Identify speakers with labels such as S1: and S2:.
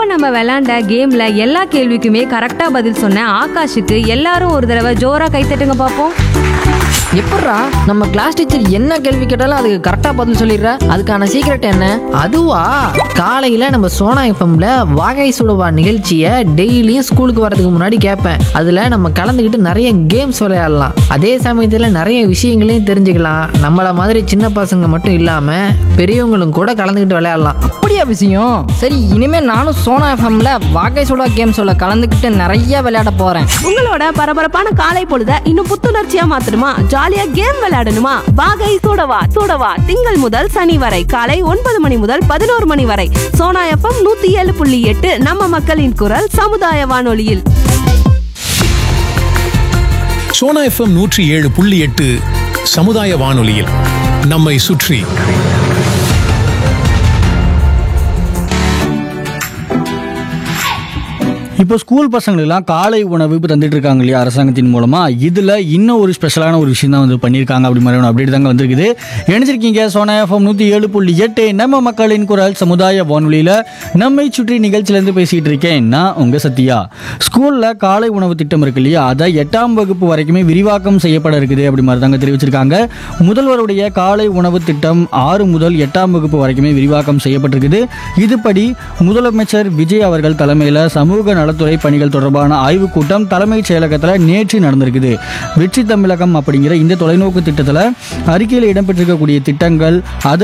S1: இப்ப நம்ம விளையாண்ட கேம்ல எல்லா கேள்விக்குமே கரெக்டா பதில் சொன்ன ஆகாஷுக்கு எல்லாரும் ஒரு தடவை ஜோரா கைத்தட்டுங்க பாப்போம்
S2: எப்பட்றா நம்ம கிளாஸ் டீச்சர் என்ன கேள்வி கேட்டாலும் அதுக்கு கரெக்டா பதில் சொல்லிடுற அதுக்கான சீக்ரெட் என்ன அதுவா காலையில நம்ம சோனா எஃப்எம்ல வாகை சுடுவா நிகழ்ச்சியை டெய்லியும் ஸ்கூலுக்கு வரதுக்கு முன்னாடி கேட்பேன் அதுல நம்ம கலந்துக்கிட்டு நிறைய கேம்ஸ் விளையாடலாம் அதே சமயத்துல நிறைய விஷயங்களையும் தெரிஞ்சுக்கலாம் நம்மள மாதிரி சின்ன பசங்க மட்டும் இல்லாம பெரியவங்களும் கூட கலந்துக்கிட்டு விளையாடலாம்
S3: அப்படியா விஷயம் சரி இனிமே நானும் சோனா எஃப்எம்ல வாகை சுடா கேம்ஸோட கலந்துக்கிட்டு நிறைய விளையாட போறேன்
S4: உங்களோட பரபரப்பான காலை பொழுத இன்னும் புத்துணர்ச்சியா மாத்தணுமா ஜாலியா கேம் விளையாடணுமா வாகை சூடவா சூடவா திங்கள் முதல் சனி வரை காலை ஒன்பது மணி முதல் பதினோரு மணி வரை சோனா எஃப்எம் நூத்தி ஏழு புள்ளி எட்டு நம்ம மக்களின் குரல் சமுதாய வானொலியில்
S5: சோனா எஃப்எம் நூற்றி ஏழு புள்ளி எட்டு சமுதாய வானொலியில் நம்மை சுற்றி
S6: இப்போ ஸ்கூல் பசங்களுக்குலாம் காலை உணவு இப்போ தந்துட்டு இருக்காங்க இல்லையா அரசாங்கத்தின் மூலமா இதுல இன்னும் ஒரு ஸ்பெஷலான ஒரு விஷயம் தான் வந்து பண்ணியிருக்காங்க அப்படி மாதிரி அப்படி தாங்க வந்திருக்குது இணைஞ்சிருக்கீங்க சோனா எஃப்எம் நூற்றி ஏழு புள்ளி எட்டு நம்ம மக்களின் குரல் சமுதாய வானொலியில நம்மை சுற்றி நிகழ்ச்சியிலேருந்து பேசிட்டு இருக்கேன் நான் உங்க சத்யா ஸ்கூல்ல காலை உணவு திட்டம் இருக்கு இல்லையா அதை எட்டாம் வகுப்பு வரைக்குமே விரிவாக்கம் செய்யப்பட இருக்குது அப்படி மாதிரி தாங்க தெரிவிச்சிருக்காங்க முதல்வருடைய காலை உணவு திட்டம் ஆறு முதல் எட்டாம் வகுப்பு வரைக்குமே விரிவாக்கம் செய்யப்பட்டிருக்குது இதுபடி முதலமைச்சர் விஜய் அவர்கள் தலைமையில் சமூக நலத்துறை பணிகள் தொடர்பான ஆய்வுக் கூட்டம் தலைமைச் செயலகத்தில் நேற்று நடந்திருக்குது வெற்றி தமிழகம் அப்படிங்கிற இந்த தொலைநோக்கு திட்டத்தில் அறிக்கையில் இடம்பெற்றிருக்கக்கூடிய திட்டங்கள் அது